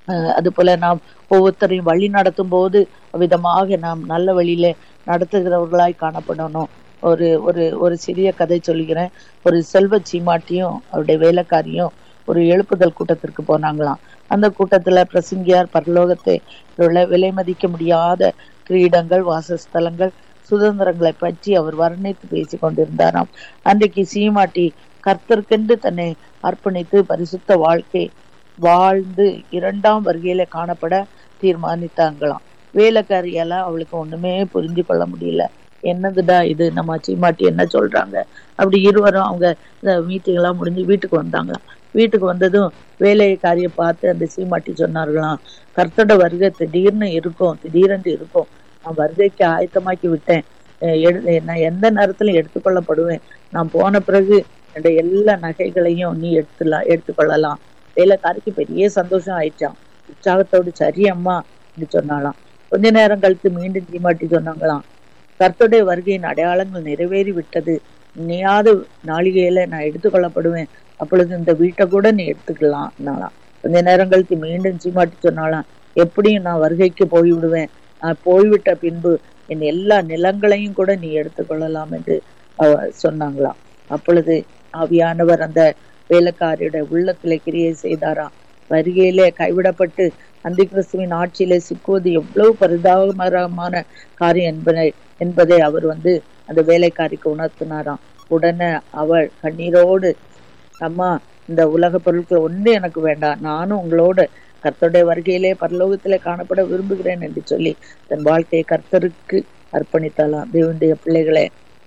அஹ் அதுபோல நாம் ஒவ்வொருத்தரையும் வழி நடத்தும் போது விதமாக நாம் நல்ல வழியில நடத்துகிறவர்களாய் காணப்படணும் ஒரு ஒரு ஒரு சிறிய கதை சொல்கிறேன் ஒரு செல்வ சீமாட்டியும் அவருடைய வேலைக்காரியும் ஒரு எழுப்புதல் கூட்டத்திற்கு போனாங்களாம் அந்த கூட்டத்துல பிரசங்கியார் பரலோகத்தை உள்ள விலை மதிக்க முடியாத கிரீடங்கள் வாசஸ்தலங்கள் சுதந்திரங்களை பற்றி அவர் வர்ணித்து பேசி கொண்டிருந்தாராம் அன்றைக்கு சீமாட்டி கர்த்தருக்கென்று தன்னை அர்ப்பணித்து பரிசுத்த வாழ்க்கை வாழ்ந்து இரண்டாம் வருகையில காணப்பட தீர்மானித்தாங்களாம் வேலைக்காரியெல்லாம் அவளுக்கு ஒண்ணுமே புரிஞ்சு கொள்ள முடியல என்னதுடா இது நம்ம சீமாட்டி என்ன சொல்றாங்க அப்படி இருவரும் அவங்க இந்த மீட்டிங் எல்லாம் முடிஞ்சு வீட்டுக்கு வந்தாங்களாம் வீட்டுக்கு வந்ததும் வேலைக்காரியை பார்த்து அந்த சீமாட்டி சொன்னார்களாம் கர்த்தட வருகை திடீர்னு இருக்கும் திடீரென்று இருக்கும் நான் வருகைக்கு ஆயத்தமாக்கி விட்டேன் அஹ் எடு- நான் எந்த நேரத்திலும் எடுத்துக்கொள்ளப்படுவேன் நான் போன பிறகு என்னுடைய எல்லா நகைகளையும் நீ எடுத்துலாம் எடுத்துக்கொள்ளலாம் வேலைக்காரிக்கு பெரிய சந்தோஷம் ஆயிடுச்சாம் உற்சாகத்தோடு சரி அம்மா என்று சொன்னாலாம் கொஞ்ச நேரம் கழித்து மீண்டும் சீமாட்டி சொன்னாங்களாம் கர்த்தருடைய வருகையின் அடையாளங்கள் நிறைவேறி விட்டது இனியாவது நாளிகையில நான் எடுத்துக்கொள்ளப்படுவேன் அப்பொழுது இந்த வீட்டை கூட நீ எடுத்துக்கலாம் கொஞ்ச நேரம் கழித்து மீண்டும் சீமாட்டி சொன்னாலாம் எப்படியும் நான் வருகைக்கு போய்விடுவேன் நான் போய்விட்ட பின்பு என் எல்லா நிலங்களையும் கூட நீ எடுத்துக்கொள்ளலாம் என்று அவ சொன்னாங்களாம் அப்பொழுது ஆவியானவர் அந்த வேலைக்காரியோட உள்ளத்திலே கிரியை செய்தாராம் வருகையிலே கைவிடப்பட்டு அந்த கிறிஸ்துவின் ஆட்சியிலே சிக்குவது எவ்வளவு பரிதாபகரமான காரியம் என்பதை என்பதை அவர் வந்து அந்த வேலைக்காரிக்கு உணர்த்தினாராம் உடனே அவள் கண்ணீரோடு அம்மா இந்த உலக பொருட்கள் ஒன்று எனக்கு வேண்டாம் நானும் உங்களோட கர்த்தருடைய வருகையிலே பரலோகத்திலே காணப்பட விரும்புகிறேன் என்று சொல்லி தன் வாழ்க்கையை கர்த்தருக்கு அர்ப்பணித்தாலாம் தேவனுடைய பிள்ளைகளே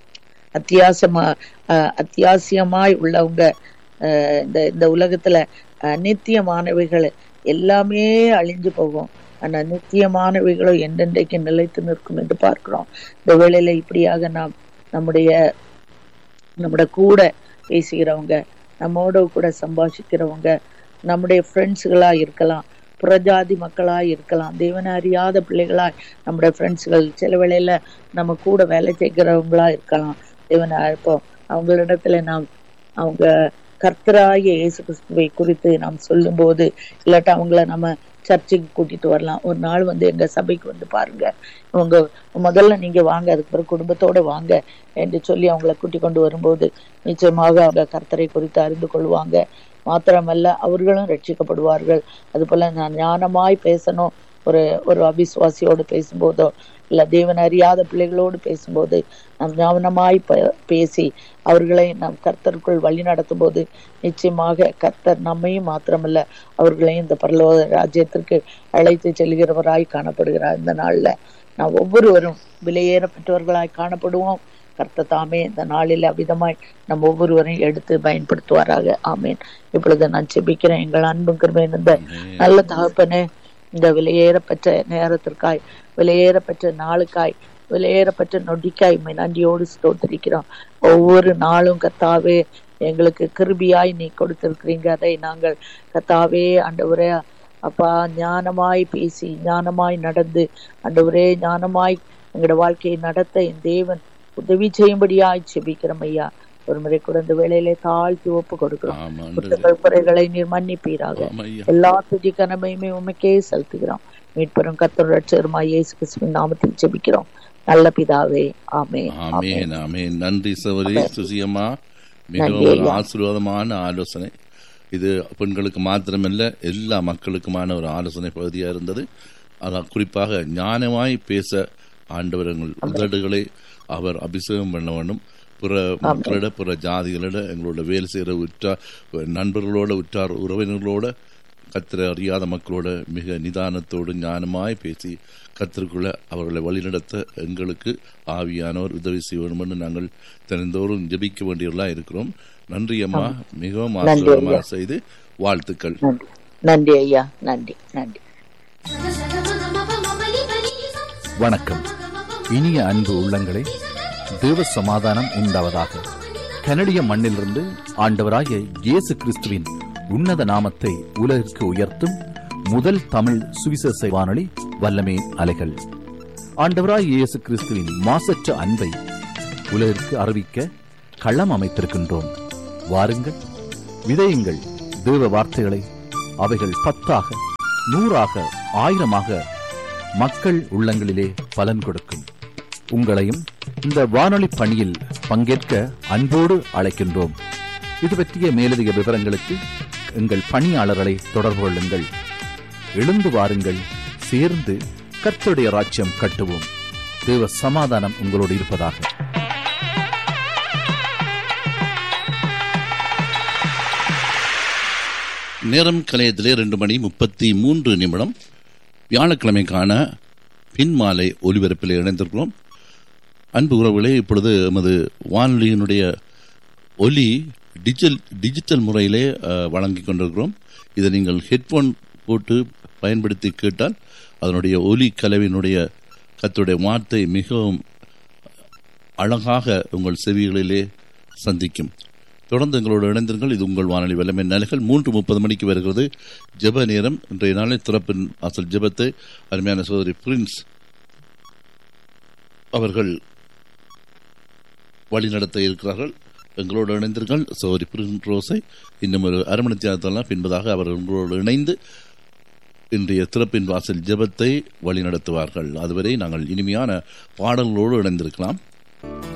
அத்தியாசமா அஹ், அத்தியாவசியமாய் உள்ளவங்க அஹ், இந்த இந்த உலகத்துல அஹ், நித்தியமானவைகள் எல்லாமே அழிஞ்சு போகும் ஆனா நித்தியமானவைகளோ என்றென்றைக்கு நிலைத்து நிற்கும் என்று பார்க்கிறோம் இந்த வேளையில இப்படியாக நாம் நம்முடைய நம்முடைய கூட பேசுகிறவங்க நம்மோட கூட சம்பாஷிக்கிறவங்க நம்முடைய ஃப்ரெண்ட்ஸுகளா இருக்கலாம் புறஜாதி மக்களா இருக்கலாம் தேவனை அறியாத பிள்ளைகளா நம்முடைய ஃப்ரெண்ட்ஸுகள் சில வேளையில நம்ம கூட வேலை செய்கிறவங்களா இருக்கலாம் தேவனை அழைப்போம் அவங்களிடத்துல நாம் அவங்க கர்த்தராகிய இயேசு கிறிஸ்துவை குறித்து நாம் சொல்லும்போது இல்லாட்டா அவங்கள நம்ம சர்ச்சுக்கு கூட்டிட்டு வரலாம் ஒரு நாள் வந்து எங்க சபைக்கு வந்து பாருங்க உங்க முதல்ல நீங்க வாங்க அதுக்கு பிறகு குடும்பத்தோட வாங்க என்று சொல்லி அவங்கள கூட்டி கொண்டு வரும்போது நிச்சயமாக அவங்க கர்த்தரை குறித்து அறிந்து கொள்வாங்க மாத்திரமல்ல அவர்களும் ரட்சிக்கப்படுவார்கள் அது போல நான் ஞானமாய் பேசணும் ஒரு ஒரு அவிசுவாசியோடு பேசும்போதோ இல்ல தேவன் அறியாத பிள்ளைகளோடு பேசும்போது நாம் ஞானமாய் ப- பேசி அவர்களை நாம் கர்த்தருக்குள் வழி நடத்தும் போது நிச்சயமாக கர்த்தர் நம்மையும் மாத்திரமல்ல அவர்களையும் இந்த பரலோக ராஜ்யத்திற்கு அழைத்து செல்கிறவராய் காணப்படுகிறார் இந்த நாள்ல நாம் ஒவ்வொருவரும் விலையேறப்பட்டவர்களாய் காணப்படுவோம் கர்த்தர் தாமே இந்த நாளில் அவ்விதமாய் நம் ஒவ்வொருவரையும் எடுத்து பயன்படுத்துவாராக ஆமேன் இப்பொழுது நான் செபிக்கிறேன் எங்கள் அன்பும் கிருபையும் இந்த நல்ல தகப்பனே இந்த விலையேறப்பட்ட நேரத்திற்காய் விலையேறப்பட்ட நாளுக்காய் விலையேறப்பட்ட நொடிக்காய் உம்மை நன்றியோடு ஸ்தோத்திரிக்கிறோம் ஒவ்வொரு நாளும் கத்தாவே எங்களுக்கு கிருபியாய் நீ கொடுத்திருக்கிறீங்க அதை நாங்கள் கத்தாவே ஆண்டவரே அப்பா ஞானமாய் பேசி ஞானமாய் நடந்து ஆண்டவரே ஞானமாய் எங்களோட வாழ்க்கையை நடத்த என் தேவன் உதவி செய்யும்படியாய் செபிக்கிறோம் ஐயா ஒரு முறை கூட இந்த வேளையிலே தாழ்த்தி ஒப்பு கொடுக்கிறோம் ஆமா ஆண்டவரே. குற்றங்கள் குறைகளை நீர் மன்னிப்பீராக ஆமா ஐயா. எல்லா துதி கனமையுமே உமக்கே செலுத்துகிறோம் மீட்பெரும் கத்தர் ரட்சருமா இயேசு கிறிஸ்துவின் நாமத்தில் ஜெபிக்கிறோம் நல்ல பிதாவே ஆமே ஆமென் ஆமென் நன்றி சவரி சுசியம்மா நன்றி மிகவும் ஒரு ஐயா. ஆசீர்வாதமான ஆலோசனை இது பெண்களுக்கு மாத்திரமல்ல எல்லா மக்களுக்குமான ஒரு ஆலோசனை பகுதியா இருந்தது அதான் குறிப்பாக ஞானமாய் பேச ஆண்டவர் எங்கள் உதடுகளை அவர் அபிஷேகம் பண்ண வேண்டும் பிற மக்களிட பிற ஜாதிகளிட எங்களோட வேலை செய்கிற உற்றார் நண்பர்களோட உற்றார் உறவினர்களோட கத்திர அறியாத மக்களோட மிக நிதானத்தோடு ஞானமாய் பேசி கத்திற்குள்ள அவர்களை வழிநடத்த எங்களுக்கு ஆவியானவர் உதவி செய்ய வேண்டும் என்று நாங்கள் தினந்தோறும் ஜெபிக்க வேண்டியவர்களாக இருக்கிறோம் நன்றி அம்மா மிகவும் நன்றி ஆசீர்வாதமாக ஐயா. செய்து வாழ்த்துக்கள் நன்றி நன்றி ஐயா நன்றி நன்றி வணக்கம் இனிய அன்பு உள்ளங்களே தேவ சமாதானம் உண்டாவதாக கனடிய மண்ணிலிருந்து ஆண்டவராகிய இயேசு கிறிஸ்துவின் உன்னத நாமத்தை உலகிற்கு உயர்த்தும் முதல் தமிழ் சுவிசேஷ வானொலி வல்லமே அலைகள் ஆண்டவராகிய இயேசு கிறிஸ்துவின் மாசற்ற அன்பை உலகிற்கு அறிவிக்க களம் அமைத்திருக்கின்றோம் வாருங்கள் விதையுங்கள் தேவ வார்த்தைகளை அவைகள் பத்தாக நூறாக ஆயிரமாக மக்கள் உள்ளங்களிலே பலன் கொடுக்கும் உங்களையும் இந்த வானொலி பணியில் பங்கேற்க அன்போடு அழைக்கின்றோம் இது பற்றிய மேலதிக விவரங்களுக்கு எங்கள் பணியாளர்களை தொடர்பு கொள்ளுங்கள் எழுந்து வாருங்கள் சேர்ந்து கர்த்தருடைய ராஜ்யம் கட்டுவோம் தேவ சமாதானம் உங்களோடு இருப்பதாக நேரம் கலையத்திலே ரெண்டு மணி முப்பத்தி மூன்று நிமிடம் வியாழக்கிழமைக்கான பின்மாலை ஒலிபரப்பில் இணைந்திருக்கிறோம் அன்பு உறவுகளே இப்பொழுது எமது வானொலியினுடைய ஒலி டிஜிட்டல் டிஜிட்டல் முறையிலே அஹ், வழங்கிக் கொண்டிருக்கிறோம் இதை நீங்கள் ஹெட்ஃபோன் போட்டு பயன்படுத்தி கேட்டால் அதனுடைய ஒலி கலவினுடைய கத்துடைய வார்த்தை மிகவும் அழகாக உங்கள் செவிகளிலே சந்திக்கும் தொடர்ந்து எங்களோடு இணைந்திருங்கள் இது உங்கள் வானொலி வல்லமை நிலைகள் மூன்று முப்பது மணிக்கு வருகிறது ஜெப நேரம் இன்றைய நாளில் திறப்பின் அசல் ஜெபத்தை அருமையான சோதரி பிரின்ஸ் அவர்கள் வழிநடத்த இருக்கிறார்கள் எங்களோடு இணைந்தீர்கள் சோதரி பிரின் ரோஸை இன்னும் ஒரு அரை மணி தியானத்தெல்லாம் பின்பதாக அவர் உங்களோடு இணைந்து இன்றைய திறப்பின் வாசல் ஜெபத்தை வழிநடத்துவார்கள் அதுவரை நாங்கள் இனிமையான பாடல்களோடு இணைந்திருக்கலாம்